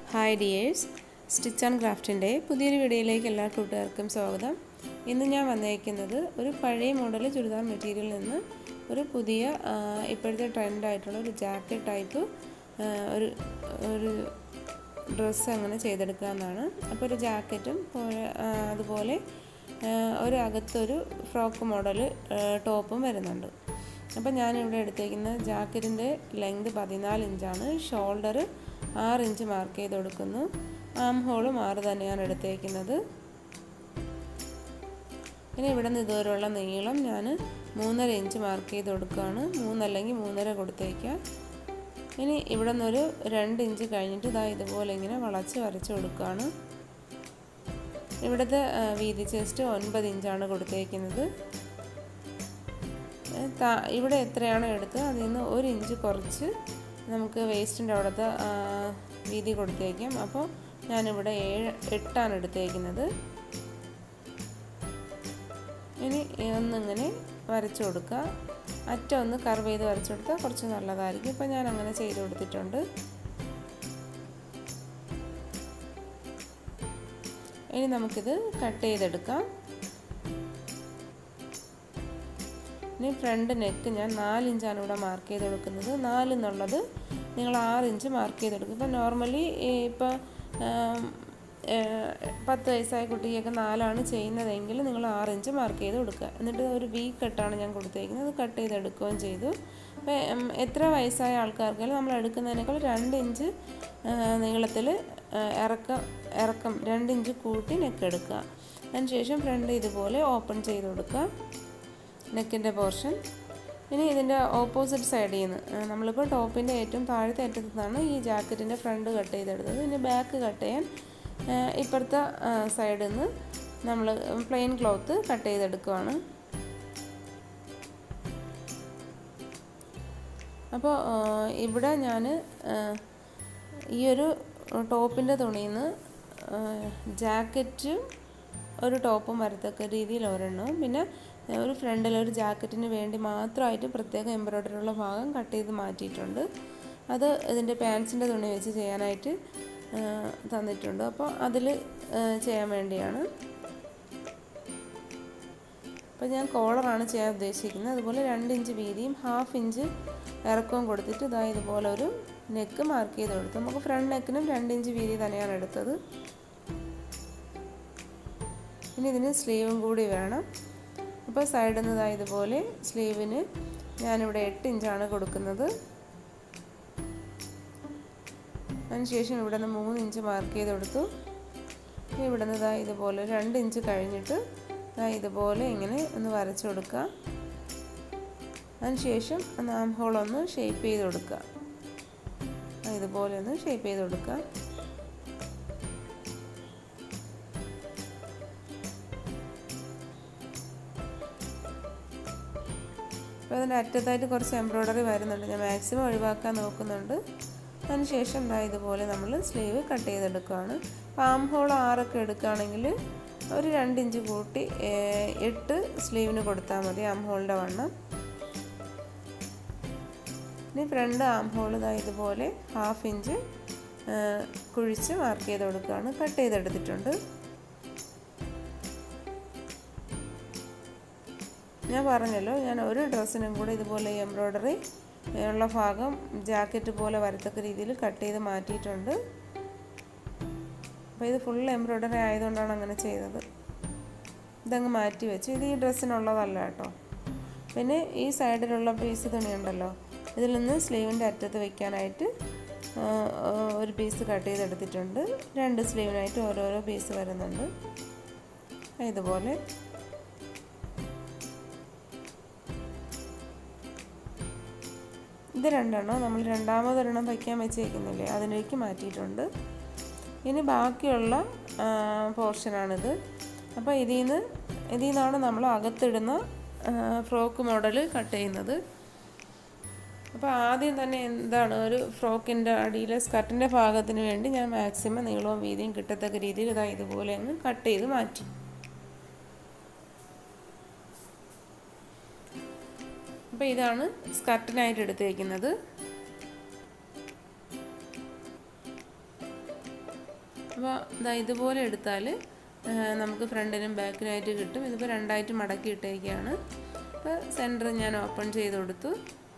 hi dears stitch and ക്രാഫ്റ്റിൻ്റെ പുതിയൊരു വീഡിയോയിലേക്ക് എല്ലാ കൂട്ടുകാർക്കും സ്വാഗതം ഇന്ന് ഞാൻ വന്നേക്കുന്നത് ഒരു പഴയ മോഡൽ ചുരിദാർ മെറ്റീരിയലിൽ നിന്ന് ഒരു പുതിയ ആ, ഇപ്പോഴത്തെ ട്രെൻഡായിട്ടുള്ള ഒരു ജാക്കറ്റ് ടൈപ്പ് ആ, ഒരു ഒരു ഡ്രസ്സ് അങ്ങനെ ചെയ്തെടുക്കാമെന്നാണ് അപ്പോൾ ഒരു ജാക്കറ്റും പോലെ- ആ, അതുപോലെ ആ, ഒരു അകത്തൊരു ഫ്രോക്ക് മോഡൽ ടോപ്പും വരുന്നുണ്ട് അപ്പോൾ ഞാനിവിടെ എടുത്തേക്കുന്ന ജാക്കറ്റിൻ്റെ ലെങ്ത് പതിനാല് ഇഞ്ചാണ് ഷോൾഡർ ആറ് ഇഞ്ച് മാർക്ക് ചെയ്ത് കൊടുക്കുന്നു ആം ഹോളും ആറ് തന്നെയാണ് എടുത്തേക്കുന്നത് പിന്നെ ഇവിടെ നിന്ന് ഇതുവരെയുള്ള നീളം ഞാൻ മൂന്നര ഇഞ്ച് മാർക്ക് ചെയ്ത് കൊടുക്കുകയാണ് മൂന്നല്ലെങ്കിൽ മൂന്നര കൊടുത്തേക്കാം ഇനി ഇവിടെ നിന്നൊരു രണ്ട് ഇഞ്ച് കഴിഞ്ഞിട്ട് ഇതാ ഇതുപോലെ ഇങ്ങനെ വളച്ച് വരച്ച് കൊടുക്കുകയാണ് ഇവിടുത്തെ ആ, വീതി ചെസ്റ്റ് ഒൻപത് ഇഞ്ചാണ് കൊടുത്തേക്കുന്നത് ഏ, താ- ഇവിടെ എത്രയാണോ എടുത്തത് അതിൽ നിന്ന് ഒരു ഇഞ്ച് കുറച്ച് നമുക്ക് വേസ്റ്റിൻ്റെ അവിടുത്തെ ആ, വീതി കൊടുത്തേക്കാം അപ്പോൾ ഞാനിവിടെ ഏഴ് എട്ടാണ് എടുത്തേക്കുന്നത് ഇനി ഒന്നിങ്ങനെ വരച്ചു കൊടുക്കുക അറ്റം ഒന്ന് കർവ് ചെയ്ത് വരച്ചു കൊടുത്താൽ കുറച്ച് നല്ലതായിരിക്കും ഇപ്പം ഞാൻ അങ്ങനെ ചെയ്ത് കൊടുത്തിട്ടുണ്ട് ഇനി നമുക്കിത് കട്ട് ചെയ്തെടുക്കാം ഇനി ഫ്രണ്ട് നെക്ക് ഞാൻ നാലിഞ്ചാണ് ഇവിടെ മാർക്ക് ചെയ്ത് കൊടുക്കുന്നത് നാല് എന്നുള്ളത് നിങ്ങൾ ആറ് ഇഞ്ച് മാർക്ക് ചെയ്തെടുക്കും ഇപ്പം നോർമലി ഇപ്പം പത്ത് വയസ്സായ കുട്ടിക്കൊക്കെ നാലാണ് ചെയ്യുന്നതെങ്കിൽ നിങ്ങൾ ആറ് ഇഞ്ച് മാർക്ക് ചെയ്ത് കൊടുക്കുക എന്നിട്ട് ഒരു വി കട്ടാണ് ഞാൻ കൊടുത്തേക്കുന്നത് അത് കട്ട് ചെയ്തെടുക്കുകയും ചെയ്തു അപ്പം എത്ര വയസ്സായ ആൾക്കാർക്കായാലും നമ്മൾ എടുക്കുന്നതിനേക്കാൾ രണ്ട് ഇഞ്ച് നീളത്തിൽ ഇറക്കം ഇറക്കം രണ്ട് ഇഞ്ച് കൂട്ടി നെക്ക് എടുക്കുക അതിനുശേഷം ഫ്രണ്ട് ഇതുപോലെ ഓപ്പൺ ചെയ്ത് കൊടുക്കുക നെക്കിൻ്റെ പോർഷൻ ഇനി ഇതിൻ്റെ ഓപ്പോസിറ്റ് സൈഡിൽ നിന്ന് നമ്മളിപ്പോൾ ടോപ്പിൻ്റെ ഏറ്റവും താഴത്തെ അറ്റത്തു നിന്നാണ് ഈ ജാക്കറ്റിൻ്റെ ഫ്രണ്ട് കട്ട് ചെയ്തെടുത്തത് ഇനി ബാക്ക് കട്ട് ചെയ്യാൻ ആ, ഇപ്പുറത്തെ സൈഡിൽ നിന്ന് നമ്മൾ പ്ലെയിൻ ക്ലോത്ത് കട്ട് ചെയ്തെടുക്കുവാണ് അപ്പോൾ ആ, ഇവിടെ ഞാൻ ഈ ഒരു ടോപ്പിൻ്റെ തുണിയിൽ നിന്ന് ജാക്കറ്റും ഒരു ടോപ്പും വരത്തക്ക രീതിയിൽ ഒരെണ്ണവും പിന്നെ ഒരു ഫ്രണ്ടിൽ ഒരു ജാക്കറ്റിന് വേണ്ടി മാത്രമായിട്ട് പ്രത്യേകം എംബ്രോയ്ഡറി ഉള്ള ഭാഗം കട്ട് ചെയ്ത് മാറ്റിയിട്ടുണ്ട് അത് ഇതിൻ്റെ പാൻസിൻ്റെ തുണി വെച്ച് ചെയ്യാനായിട്ട് ആ, തന്നിട്ടുണ്ട് അപ്പോൾ അതിൽ ചെയ്യാൻ വേണ്ടിയാണ് അപ്പോൾ ഞാൻ കോളറാണ് ചെയ്യാൻ ഉദ്ദേശിക്കുന്നത് അതുപോലെ രണ്ട് ഇഞ്ച് വീതിയും ഹാഫ് ഇഞ്ച് ഇറക്കവും കൊടുത്തിട്ട് ഇതാ ഇതുപോലെ ഒരു നെക്ക് മാർക്ക് ചെയ്ത് കൊടുത്തു നമുക്ക് ഫ്രണ്ട് നെക്കിനും രണ്ട് ഇഞ്ച് വീതി തന്നെയാണ് എടുത്തത് ഇനി ഇതിന് സ്ലീവും കൂടി വേണം അപ്പോൾ സൈഡിൽ നിന്ന് ഇതാ ഇതുപോലെ സ്ലീവിന് ഞാനിവിടെ എട്ട് ഇഞ്ചാണ് കൊടുക്കുന്നത് അതിനുശേഷം ഇവിടെ നിന്ന് മൂന്ന് ഇഞ്ച് മാർക്ക് ചെയ്ത് കൊടുത്തു ഇനി ഇവിടെ നിന്ന് ഇതാ ഇതുപോലെ രണ്ട് ഇഞ്ച് കഴിഞ്ഞിട്ട് ഇതാ ഇതുപോലെ ഇങ്ങനെ ഒന്ന് വരച്ചു കൊടുക്കുക അതിനുശേഷം നാം ഹോൾ ഒന്ന് ഷേപ്പ് ചെയ്ത് കൊടുക്കുക ആ, ഇതുപോലെ ഒന്ന് ഷേപ്പ് ചെയ്ത് കൊടുക്കുക അപ്പോൾ അതിൻ്റെ അറ്റത്തായിട്ട് കുറച്ച് എംബ്രോയ്ഡറി വരുന്നുണ്ട് ഞാൻ മാക്സിമം ഒഴിവാക്കാൻ നോക്കുന്നുണ്ട് അതിനുശേഷം ദാ ഇതുപോലെ നമ്മൾ സ്ലീവ് കട്ട് ചെയ്തെടുക്കുകയാണ് പാം ഹോൾ ആറൊക്കെ എടുക്കുകയാണെങ്കിൽ ഒരു രണ്ട് ഇഞ്ച് കൂട്ടി ഏഹ്, എട്ട് സ്ലീവിന് കൊടുത്താൽ മതി ആം ഹോളിൻ്റെ വണ്ണം ഇനി ഫ്രണ്ട് ആം ഹോൾ ഇതാ ഇതുപോലെ ഹാഫ് ഇഞ്ച് ഏഹ്, കുഴിച്ച് മാർക്ക് ചെയ്ത് കൊടുക്കുകയാണ് കട്ട് ചെയ്തെടുത്തിട്ടുണ്ട് ഞാൻ പറഞ്ഞല്ലോ ഞാൻ ഒരു ഡ്രസ്സിനും കൂടെ ഇതുപോലെ എംബ്രോയ്ഡറി ഉള്ള ഭാഗം ജാക്കറ്റ് പോലെ വരത്തക്ക രീതിയിൽ കട്ട് ചെയ്ത് മാറ്റിയിട്ടുണ്ട് അപ്പോൾ ഇത് ഫുൾ എംബ്രോയ്ഡറി ആയതുകൊണ്ടാണ് അങ്ങനെ ചെയ്തത് ഇതങ്ങ് മാറ്റി വെച്ചു ഇത് ഈ ഡ്രസ്സിനുള്ളതല്ല കേട്ടോ പിന്നെ ഈ സൈഡിലുള്ള പീസ് തുണിയുണ്ടല്ലോ ഇതിൽ നിന്ന് സ്ലീവിൻ്റെ അറ്റത്ത് വെക്കാനായിട്ട് ആ, ആ, ഒരു പീസ് കട്ട് ചെയ്തെടുത്തിട്ടുണ്ട് രണ്ട് സ്ലീവിനായിട്ട് ഓരോരോ പീസ് വരുന്നുണ്ട് ഇതുപോലെ ഇത് രണ്ടെണ്ണം നമ്മൾ രണ്ടാമതൊരെണ്ണം തയ്ക്കാൻ വെച്ചേക്കുന്നില്ലേ അതിലേക്ക് മാറ്റിയിട്ടുണ്ട് ഇനി ബാക്കിയുള്ള പോർഷനാണിത് അപ്പോൾ ഇതിൽ നിന്ന് ഇതിൽ നിന്നാണ് നമ്മൾ അകത്തിടുന്ന ഫ്രോക്ക് മോഡൽ കട്ട് ചെയ്യുന്നത് അപ്പോൾ ആദ്യം തന്നെ എന്താണ് ഒരു ഫ്രോക്കിൻ്റെ അടിയിലെ സ്കർട്ടിൻ്റെ ഭാഗത്തിന് വേണ്ടി ഞാൻ മാക്സിമം നീളവും വീതിയും കിട്ടത്തക്ക രീതിയിൽ ഇതാ ഇതുപോലെ അങ്ങ് കട്ട് ചെയ്ത് മാറ്റി അപ്പോൾ ഇതാണ് സ്കർട്ടിനായിട്ട് എടുത്തേക്കുന്നത് അപ്പോൾ ഇതാ ഇതുപോലെ എടുത്താൽ നമുക്ക് ഫ്രണ്ടിനും ബാക്കിനായിട്ട് കിട്ടും ഇതിപ്പോൾ രണ്ടായിട്ട് മടക്കി ഇട്ടേക്കാണ് അപ്പോൾ സെൻറ്റർ ഞാൻ ഓപ്പൺ ചെയ്ത് കൊടുത്തു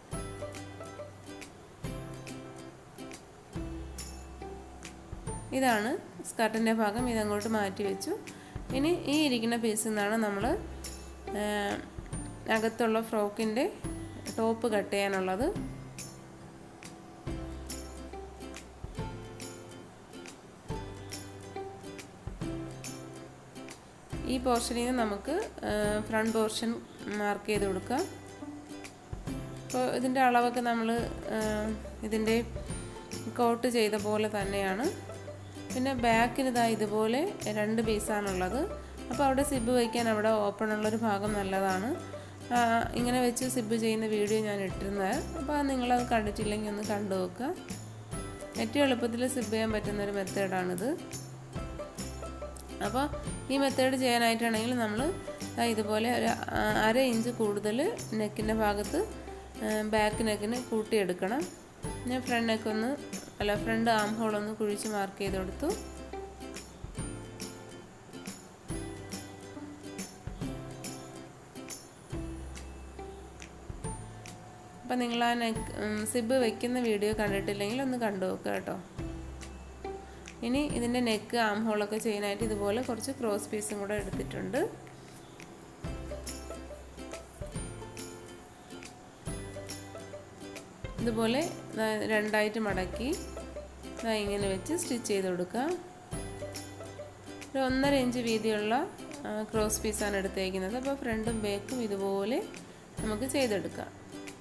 ഇതാണ് സ്കർട്ടിൻ്റെ ഭാഗം ഇതങ്ങോട്ട് മാറ്റി വെച്ചു ഇനി ഈ ഇരിക്കുന്ന പീസിൽ നിന്നാണ് നമ്മൾ അകത്തുള്ള ഫ്രോക്കിൻ്റെ ടോപ്പ് കട്ട് ചെയ്യാനുള്ളത് ഈ പോർഷനിൽ നിന്ന് നമുക്ക് ഫ്രണ്ട് പോർഷൻ മാർക്ക് ചെയ്ത് കൊടുക്കാം അപ്പോൾ ഇതിൻ്റെ അളവൊക്കെ നമ്മൾ ഇതിൻ്റെ കോട്ട് ചെയ്ത പോലെ തന്നെയാണ് പിന്നെ ബാക്കിന് ഇതാ ഇതുപോലെ രണ്ട് പീസാണുള്ളത് അപ്പോൾ അവിടെ സിബ് വയ്ക്കാൻ അവിടെ ഓപ്പൺ ഉള്ളൊരു ഭാഗം നല്ലതാണ് ഇങ്ങനെ വെച്ച് സിബ് ചെയ്യുന്ന വീഡിയോ ഞാൻ ഇട്ടിരുന്നത് അപ്പോൾ നിങ്ങളത് കണ്ടിട്ടില്ലെങ്കിൽ ഒന്ന് കണ്ടു നോക്കുക ഏറ്റവും എളുപ്പത്തിൽ സിബ് ചെയ്യാൻ പറ്റുന്ന ഒരു മെത്തേഡാണിത് അപ്പോൾ ഈ മെത്തേഡ് ചെയ്യാനായിട്ടാണെങ്കിൽ നമ്മൾ ഇതുപോലെ ഒരു അര ഇഞ്ച് കൂടുതൽ നെക്കിൻ്റെ ഭാഗത്ത് ബാക്ക് നെക്കിന് കൂട്ടിയെടുക്കണം ഞാൻ ഫ്രണ്ട് നെക്കൊന്ന് അല്ല ഫ്രണ്ട് ആം ഹോളൊന്ന് കുഴിച്ച് മാർക്ക് ചെയ്ത് കൊടുത്തു അപ്പം നിങ്ങൾ ആ നെക്ക് സിബ് വെക്കുന്ന വീഡിയോ കണ്ടിട്ടില്ലെങ്കിൽ ഒന്ന് കണ്ടു നോക്കുക കേട്ടോ ഇനി ഇതിൻ്റെ നെക്ക് ആം ഹോളൊക്കെ ചെയ്യാനായിട്ട് ഇതുപോലെ കുറച്ച് ക്രോസ് പീസും കൂടെ എടുത്തിട്ടുണ്ട് ഇതുപോലെ രണ്ടായിട്ട് മടക്കി ഇങ്ങനെ വെച്ച് സ്റ്റിച്ച് ചെയ്ത് കൊടുക്കുക ഒരു ഒന്നര ഇഞ്ച് വീതിയുള്ള ക്രോസ് പീസാണ് എടുത്തേക്കുന്നത് അപ്പോൾ ഫ്രണ്ടും ബാക്കും ഇതുപോലെ നമുക്ക് ചെയ്തെടുക്കാം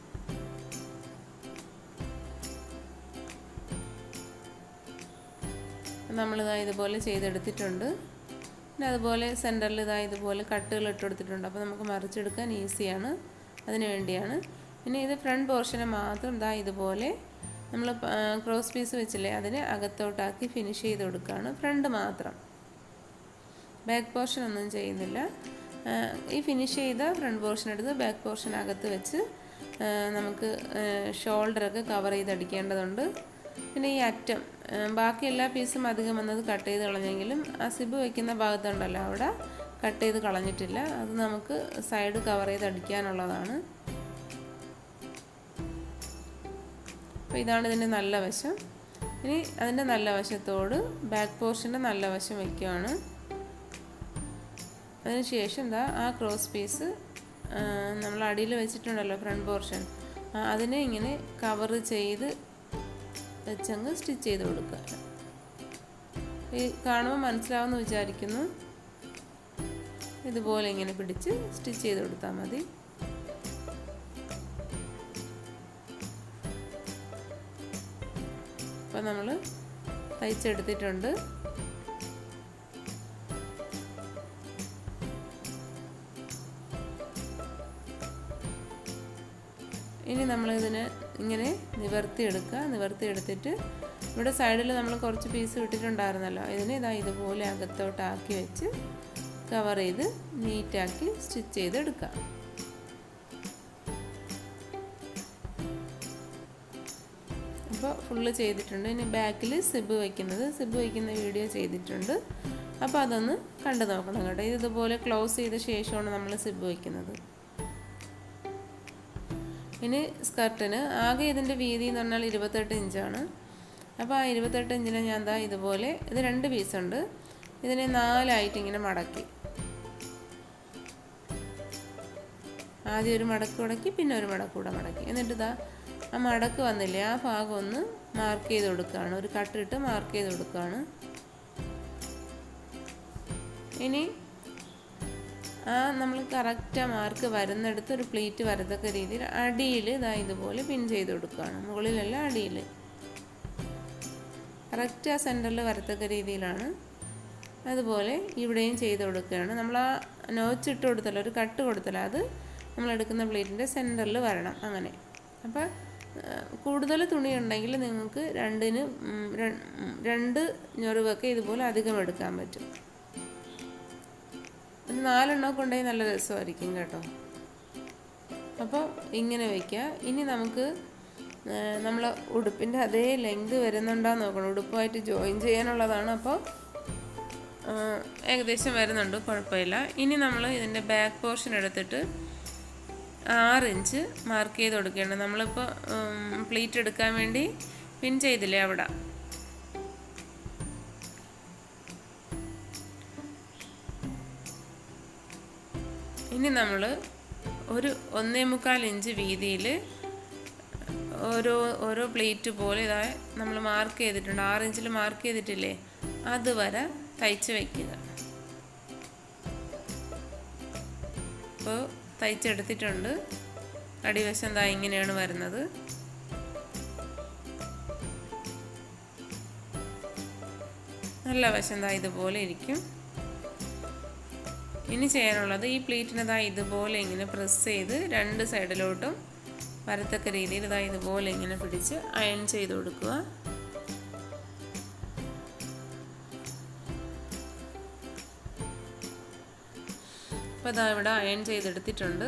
നമ്മളിതാ ഇതുപോലെ ചെയ്തെടുത്തിട്ടുണ്ട് പിന്നെ അതുപോലെ സെൻറ്ററിൽ ഇതാ ഇതുപോലെ കട്ടുകൾ ഇട്ട് കൊടുത്തിട്ടുണ്ട് അപ്പോൾ നമുക്ക് മറിച്ചെടുക്കാൻ ഈസിയാണ് അതിന് വേണ്ടിയാണ് പിന്നെ ഇത് ഫ്രണ്ട് പോർഷനെ മാത്രം ഇതാ ഇതുപോലെ നമ്മൾ ക്രോസ് പീസ് വെച്ചില്ലേ അതിനെ അകത്തോട്ടാക്കി ഫിനിഷ് ചെയ്ത് കൊടുക്കുകയാണ് ഫ്രണ്ട് മാത്രം ബാക്ക് പോർഷൻ ഒന്നും ചെയ്യുന്നില്ല ഈ ഫിനിഷ് ചെയ്ത ഫ്രണ്ട് പോർഷൻ എടുത്ത് ബാക്ക് പോർഷൻ അകത്ത് വെച്ച് നമുക്ക് ഷോൾഡറൊക്കെ കവർ ചെയ്തടിക്കേണ്ടതുണ്ട് പിന്നെ ഈ അറ്റം ബാക്കി എല്ലാ പീസും അധികം വന്നത് കട്ട് ചെയ്ത് കളഞ്ഞെങ്കിലും ആ സിബ് വയ്ക്കുന്ന ഭാഗത്തുണ്ടല്ലോ അവിടെ കട്ട് ചെയ്ത് കളഞ്ഞിട്ടില്ല അത് നമുക്ക് സൈഡ് കവർ ചെയ്ത് അടിക്കാനുള്ളതാണ് അപ്പോൾ ഇതാണ് ഇതിൻ്റെ നല്ല വശം ഇനി അതിൻ്റെ നല്ല വശത്തോട് ബാക്ക് പോർഷൻ്റെ നല്ല വശം വയ്ക്കുകയാണ് അതിനുശേഷം എന്താ ആ ക്രോസ് പീസ് നമ്മൾ അടിയിൽ വെച്ചിട്ടുണ്ടല്ലോ ഫ്രണ്ട് പോർഷൻ അതിനെ ഇങ്ങനെ കവർ ചെയ്ത് വെച്ചങ്ങ് സ്റ്റിച്ച് ചെയ്ത് കൊടുക്കുക ഈ കാണുമ്പോൾ മനസ്സിലാവുമെന്ന് വിചാരിക്കുന്നു ഇതുപോലെ ഇങ്ങനെ പിടിച്ച് സ്റ്റിച്ച് ചെയ്ത് കൊടുത്താൽ മതി അപ്പോൾ നമ്മൾ തയ്ച്ചെടുത്തിട്ടുണ്ട് ഇനി നമ്മളിതിനെ ഇങ്ങനെ നിവർത്തിയെടുക്കുക നിവർത്തിയെടുത്തിട്ട് ഇവിടെ സൈഡിൽ നമ്മൾ കുറച്ച് പീസ് ഇട്ടിട്ടുണ്ടായിരുന്നല്ലോ ഇതിനെ ഇതാ ഇതുപോലെ അകത്തോട്ടാക്കി വെച്ച് കവർ ചെയ്ത് നീറ്റാക്കി സ്റ്റിച്ച് ചെയ്തെടുക്കുക അപ്പോൾ ഫുള്ള് ചെയ്തിട്ടുണ്ട് ഇനി ബാക്കിൽ സിബ് വയ്ക്കുന്നത് സിബ് വയ്ക്കുന്ന വീഡിയോ ചെയ്തിട്ടുണ്ട് അപ്പോൾ അതൊന്ന് കണ്ടു നോക്കണം കേട്ടോ ഇതുപോലെ ക്ലോസ് ചെയ്ത ശേഷമാണ് നമ്മൾ സിബ് വയ്ക്കുന്നത് ഇനി സ്കർട്ടിന് ആകെ ഇതിൻ്റെ വീതി എന്ന് പറഞ്ഞാൽ ഇരുപത്തെട്ട് ഇഞ്ചാണ് അപ്പോൾ ആ ഇരുപത്തെട്ട് ഇഞ്ചിനെ ഞാൻ എന്താ ഇതുപോലെ ഇത് രണ്ട് പീസുണ്ട് ഇതിനെ നാലായിട്ട് ഇങ്ങനെ മടക്കി ആദ്യം ഒരു മടക്ക് മടക്കി പിന്നെ ഒരു മടക്ക് കൂടെ മടക്കി എന്നിട്ട് ഇതാ ആ മടക്ക് വന്നില്ലേ ആ ഭാഗം ഒന്ന് മാർക്ക് ചെയ്ത് കൊടുക്കുകയാണ് ഒരു കട്ടിട്ട് മാർക്ക് ചെയ്ത് കൊടുക്കുകയാണ് ഇനി ആ നമ്മൾ കറക്റ്റ് ആ മാർക്ക് വരുന്നിടത്ത് ഒരു പ്ലീറ്റ് വരത്തക്ക രീതിയിൽ അടിയിൽ ഇതാ ഇതുപോലെ പിൻ ചെയ്ത് കൊടുക്കുകയാണ് മുകളിലല്ല അടിയിൽ കറക്റ്റ് ആ സെൻറ്ററിൽ വരത്തക്ക രീതിയിലാണ് അതുപോലെ ഇവിടെയും ചെയ്ത് കൊടുക്കുകയാണ് നമ്മൾ ആ നോച്ച് ഇട്ട് കൊടുത്തല്ലോ ഒരു കട്ട് കൊടുത്തല്ലോ അത് നമ്മൾ എടുക്കുന്ന പ്ലേറ്റിൻ്റെ സെൻറ്ററിൽ വരണം അങ്ങനെ അപ്പോൾ കൂടുതൽ തുണി ഉണ്ടെങ്കിൽ നിങ്ങൾക്ക് രണ്ടിന് രണ്ട് ഞൊറിവൊക്കെ ഇതുപോലെ അധികം എടുക്കാൻ പറ്റും ഒരു നാലെണ്ണമൊക്കെ ഉണ്ടെങ്കിൽ നല്ല രസമായിരിക്കും കേട്ടോ അപ്പോൾ ഇങ്ങനെ വയ്ക്കുക ഇനി നമുക്ക് നമ്മൾ ഉടുപ്പിൻ്റെ അതേ ലെങ്ത് വരുന്നുണ്ടോയെന്ന് നോക്കണം ഉടുപ്പുമായിട്ട് ജോയിൻ ചെയ്യാനുള്ളതാണ് അപ്പോൾ ആ, ഏകദേശം വരുന്നുണ്ട് കുഴപ്പമില്ല ഇനി നമ്മൾ ഇതിൻ്റെ ബാക്ക് പോർഷൻ എടുത്തിട്ട് ആറ് ഇഞ്ച് മാർക്ക് ചെയ്ത് കൊടുക്കുകയാണ് നമ്മളിപ്പോൾ പ്ലീറ്റ് എടുക്കാൻ വേണ്ടി പിൻ ചെയ്തില്ലേ അവിടെ ഇനി നമ്മൾ ഒരു ഒന്നേ മുക്കാൽ ഇഞ്ച് വീതിയിൽ ഓരോ ഓരോ പ്ലേറ്റ് പോലെ ഇതാ നമ്മൾ മാർക്ക് ചെയ്തിട്ടുണ്ട് ആറ് ഇഞ്ചിൽ മാർക്ക് ചെയ്തിട്ടില്ലേ അതുവരെ തയ്ച്ച് വയ്ക്കുക അപ്പോൾ തയ്ച്ചെടുത്തിട്ടുണ്ട് അടിവശം ദാ ഇങ്ങനെയാണ് വരുന്നത് നല്ല വശം ദാ ഇതുപോലെ ഇരിക്കും ഇനി ചെയ്യാനുള്ളത് ഈ പ്ലേറ്റിന് ദാ ഇതുപോലെ ഇങ്ങനെ പ്രസ് ചെയ്ത് രണ്ട് സൈഡിലോട്ടും വരത്തക്ക രീതിയിൽ ഇതാ ഇതുപോലെ ഇങ്ങനെ പിടിച്ച് അയൺ ചെയ്ത് കൊടുക്കുക അപ്പോൾ ഇതാ ഇവിടെ അയൺ ചെയ്തെടുത്തിട്ടുണ്ട്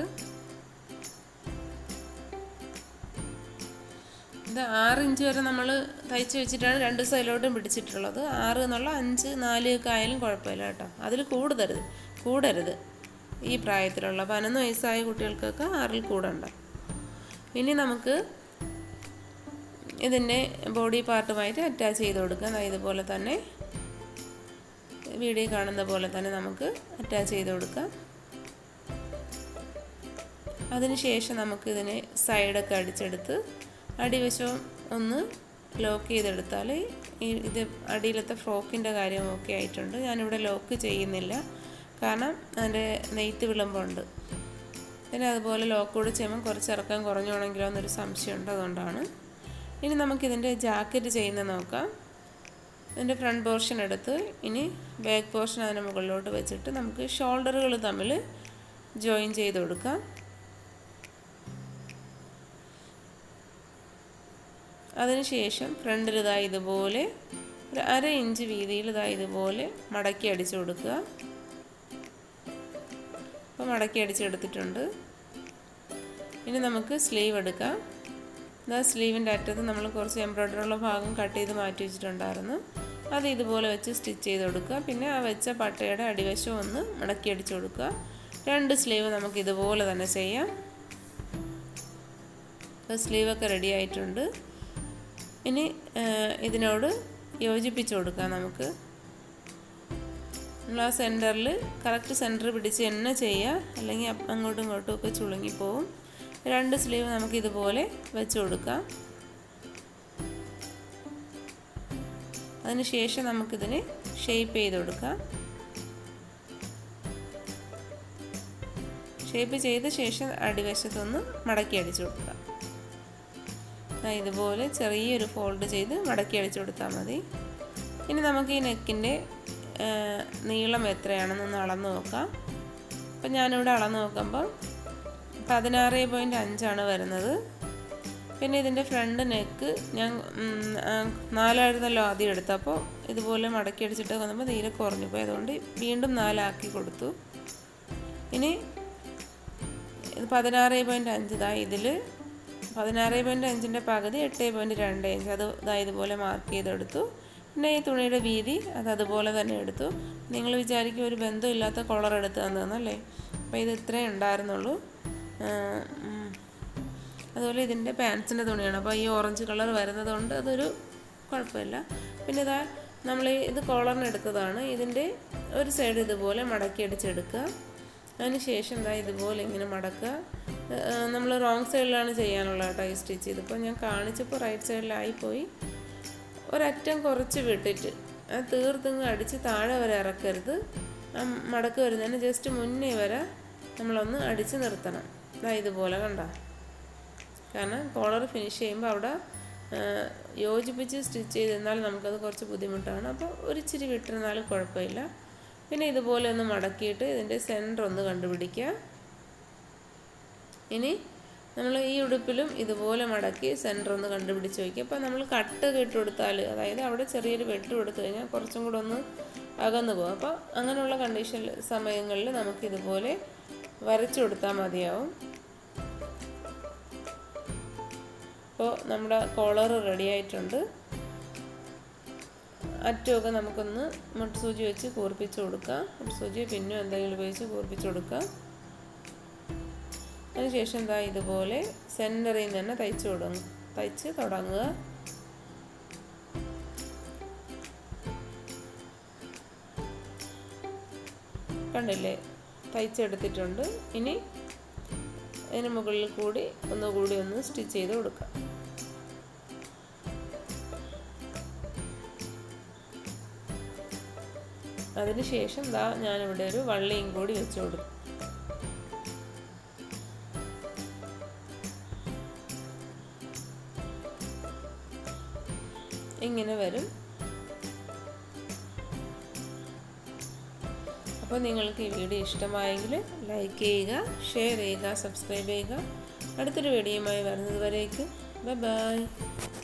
ഇത് ആറ് ഇഞ്ച് വരെ നമ്മൾ തയ്ച്ച് വെച്ചിട്ടാണ് രണ്ട് സൈഡിലോട്ടും പിടിച്ചിട്ടുള്ളത് ആറ് എന്നുള്ള അഞ്ച് നാല് ഒക്കെ ആയാലും കുഴപ്പമില്ല കേട്ടോ അതിൽ കൂടരുത് കൂടരുത് ഈ പ്രായത്തിലുള്ള പതിനൊന്ന് വയസ്സായ കുട്ടികൾക്കൊക്കെ ആറിൽ കൂടണ്ട ഇനി നമുക്ക് ഇതിൻ്റെ ബോഡി പാർട്ടുമായിട്ട് അറ്റാച്ച് ചെയ്ത് കൊടുക്കാം ദാ ഇതുപോലെ തന്നെ വീഡിയോ കാണുന്ന പോലെ തന്നെ നമുക്ക് അറ്റാച്ച് ചെയ്ത് കൊടുക്കാം അതിനുശേഷം നമുക്കിതിനെ സൈഡൊക്കെ അടിച്ചെടുത്ത് അടിവശവും ഒന്ന് ലോക്ക് ചെയ്തെടുത്താൽ ഈ ഇത് അടിയിലത്തെ ഫ്രോക്കിൻ്റെ കാര്യമൊക്കെ ആയിട്ടുണ്ട് ഞാനിവിടെ ലോക്ക് ചെയ്യുന്നില്ല കാരണം അതിൻ്റെ നെയ്ത്ത് വിളമ്പുണ്ട് പിന്നെ അതുപോലെ ലോക്ക് കൂടെ ചെയ്യുമ്പോൾ കുറച്ച് ഇറക്കം കുറഞ്ഞു വേണമെങ്കിലോ എന്നൊരു സംശയമുണ്ട് അതുകൊണ്ടാണ് ഇനി നമുക്കിതിൻ്റെ ജാക്കറ്റ് ചെയ്യുന്നത് നോക്കാം ഇതിൻ്റെ ഫ്രണ്ട് പോർഷൻ എടുത്ത് ഇനി ബാക്ക് പോർഷൻ അതിന് മുകളിലോട്ട് വെച്ചിട്ട് നമുക്ക് ഷോൾഡറുകൾ തമ്മിൽ ജോയിൻ ചെയ്ത് കൊടുക്കാം അതിനുശേഷം ഫ്രണ്ടിൽ ഇതാ ഇതുപോലെ ഒരു അര ഇഞ്ച് വീതിയിൽ ഇതാ ഇതുപോലെ മടക്കി അടിച്ചു കൊടുക്കുക അപ്പോൾ മടക്കി അടിച്ചെടുത്തിട്ടുണ്ട് ഇനി നമുക്ക് സ്ലീവ് എടുക്കാം ഇതാ സ്ലീവിൻ്റെ അറ്റത്ത് നമ്മൾ കുറച്ച് എംബ്രോയ്ഡറി ഉള്ള ഭാഗം കട്ട് ചെയ്ത് മാറ്റി വെച്ചിട്ടുണ്ടായിരുന്നു അത് ഇതുപോലെ വെച്ച് സ്റ്റിച്ച് ചെയ്ത് കൊടുക്കുക പിന്നെ ആ വെച്ച പട്ടയുടെ അടിവശം ഒന്ന് മടക്കി അടിച്ചു കൊടുക്കുക രണ്ട് സ്ലീവ് നമുക്ക് ഇതുപോലെ തന്നെ ചെയ്യാം അപ്പോൾ സ്ലീവൊക്കെ റെഡി ആയിട്ടുണ്ട് ഇനി ഇതിനോട് യോജിപ്പിച്ച് കൊടുക്കാം നമുക്ക് നമ്മൾ ആ സെൻറ്ററിൽ കറക്റ്റ് സെൻറ്റർ പിടിച്ച് തന്നെ ചെയ്യുക അല്ലെങ്കിൽ അങ്ങോട്ടും ഇങ്ങോട്ടും ഒക്കെ ചുളുങ്ങിപ്പോവും രണ്ട് സ്ലീവ് നമുക്ക് ഇതുപോലെ വെച്ച് കൊടുക്കാം അതിനുശേഷം നമുക്കിതിന് ഷേപ്പ് ചെയ്ത് കൊടുക്കാം ഷേപ്പ് ചെയ്ത ശേഷം അടിവശത്തൊന്ന് മടക്കി അടിച്ചു കൊടുക്കാം ഇതുപോലെ ചെറിയൊരു ഫോൾഡ് ചെയ്ത് മടക്കി അടിച്ചു കൊടുത്താൽ മതി ഇനി നമുക്ക് ഈ നെക്കിൻ്റെ നീളം എത്രയാണെന്നൊന്ന് അളന്ന് നോക്കാം അപ്പം ഞാനിവിടെ അളന്ന് നോക്കുമ്പോൾ പതിനാറ് പോയിൻ്റ് അഞ്ചാണ് വരുന്നത് പിന്നെ ഇതിൻ്റെ ഫ്രണ്ട് നെക്ക് ഞാൻ നാലായിരുന്നല്ലോ ആദ്യം എടുത്തപ്പോൾ ഇതുപോലെ മടക്കി അടിച്ചിട്ട് വന്നപ്പോൾ തീരെ കുറഞ്ഞു പോയി അതുകൊണ്ട് വീണ്ടും നാലാക്കി കൊടുത്തു ഇനി ഇത് പതിനാറ് പോയിൻ്റ് അഞ്ച് ഇതാ ഇതിൽ പതിനാറ് പോയിൻറ്റ് അഞ്ചിൻ്റെ പകുതി എട്ട് പോയിൻറ്റ് രണ്ട് ഇഞ്ച് അത് ഇതാ ഇതുപോലെ മാർക്ക് ചെയ്തെടുത്തു പിന്നെ ഈ തുണിയുടെ വീതി അത് അതുപോലെ തന്നെ എടുത്തു നിങ്ങൾ വിചാരിക്കും ഒരു ബന്ധമില്ലാത്ത കളർ എടുത്ത് തന്നതെന്നല്ലേ അപ്പോൾ ഇത് ഇത്രേ ഉണ്ടായിരുന്നുള്ളൂ അതുപോലെ ഇതിൻ്റെ പാൻസിൻ്റെ തുണിയാണ് അപ്പോൾ ഈ ഓറഞ്ച് കളർ വരുന്നതുകൊണ്ട് അതൊരു കുഴപ്പമില്ല പിന്നെ ഇതാ നമ്മൾ ഇത് കോളറിന് എടുത്തതാണ് ഇതിൻ്റെ ഒരു സൈഡ് ഇതുപോലെ മടക്കി അടിച്ചെടുക്കുക അതിന് ശേഷം എന്താ ഇതുപോലെ ഇങ്ങനെ മടക്കുക നമ്മൾ റോങ് സൈഡിലാണ് ചെയ്യാനുള്ള കേട്ടോ ഈ സ്റ്റിച്ച് ഇതിപ്പോൾ ഞാൻ കാണിച്ചപ്പോൾ റൈറ്റ് സൈഡിലായിപ്പോയി ഒരറ്റം കുറച്ച് വിട്ടിട്ട് അത് തീർത്തിങ്ങ് അടിച്ച് താഴെ വരെ ഇറക്കരുത് മടക്ക് വരുന്നതിന് ജസ്റ്റ് മുന്നേ വരെ നമ്മളൊന്ന് അടിച്ച് നിർത്തണം ഇതാ ഇതുപോലെ കണ്ട കാരണം കോളർ ഫിനിഷ് ചെയ്യുമ്പോൾ അവിടെ യോജിപ്പിച്ച് സ്റ്റിച്ച് ചെയ്തിരുന്നാൽ നമുക്കത് കുറച്ച് ബുദ്ധിമുട്ടാണ് അപ്പോൾ ഒരിച്ചിരി വിട്ടിരുന്നാലും കുഴപ്പമില്ല പിന്നെ ഇതുപോലെ ഒന്ന് മടക്കിയിട്ട് ഇതിൻ്റെ സെൻറ്റർ ഒന്ന് കണ്ടുപിടിക്കുക ഇനി നമ്മൾ ഈ ഉടുപ്പിലും ഇതുപോലെ മടക്കി സെൻറ്റർ ഒന്ന് കണ്ടുപിടിച്ച് വയ്ക്കുക അപ്പോൾ നമ്മൾ കട്ട് ഇട്ട് കൊടുത്താൽ അതായത് അവിടെ ചെറിയൊരു വെട്ട് കൊടുത്തു കഴിഞ്ഞാൽ കുറച്ചും കൂടെ ഒന്ന് അകന്നു പോകും അപ്പോൾ അങ്ങനെയുള്ള കണ്ടീഷൻ സമയങ്ങളിൽ നമുക്ക് ഇതുപോലെ വരച്ചു കൊടുത്താൽ മതിയാവും അപ്പോൾ നമ്മുടെ കോളർ റെഡി ആയിട്ടുണ്ട് അറ്റമൊക്കെ നമുക്കൊന്ന് മുട്ടുസൂചി വെച്ച് കൂർപ്പിച്ച് കൊടുക്കാം മുട്ടുസൂചി പിന്നും എന്തെങ്കിലും ഉപയോഗിച്ച് കൂർപ്പിച്ച് കൊടുക്കാം അതിനുശേഷം എന്താ ഇതുപോലെ സെൻറ്ററിൽ നിന്ന് തന്നെ തയ്ച്ച് തുടങ്ങും തയ്ച്ച് തുടങ്ങുക കണ്ടില്ലേ തയ്ച്ചെടുത്തിട്ടുണ്ട് ഇനി അതിന് മുകളിൽ കൂടി ഒന്നുകൂടി ഒന്ന് സ്റ്റിച്ച് ചെയ്ത് കൊടുക്കാം അതിനുശേഷം ദാ ഞാനിവിടെ ഒരു വള്ളിയും കൂടി വെച്ച് കൊടുക്കും ഇങ്ങനെ വരും അപ്പോൾ നിങ്ങൾക്ക് ഈ വീഡിയോ ഇഷ്ടമായെങ്കിൽ ലൈക്ക് ചെയ്യുക ഷെയർ ചെയ്യുക സബ്സ്ക്രൈബ് ചെയ്യുക അടുത്തൊരു വീഡിയോയുമായി വരുന്നത് വരേക്ക് ബൈ ബൈ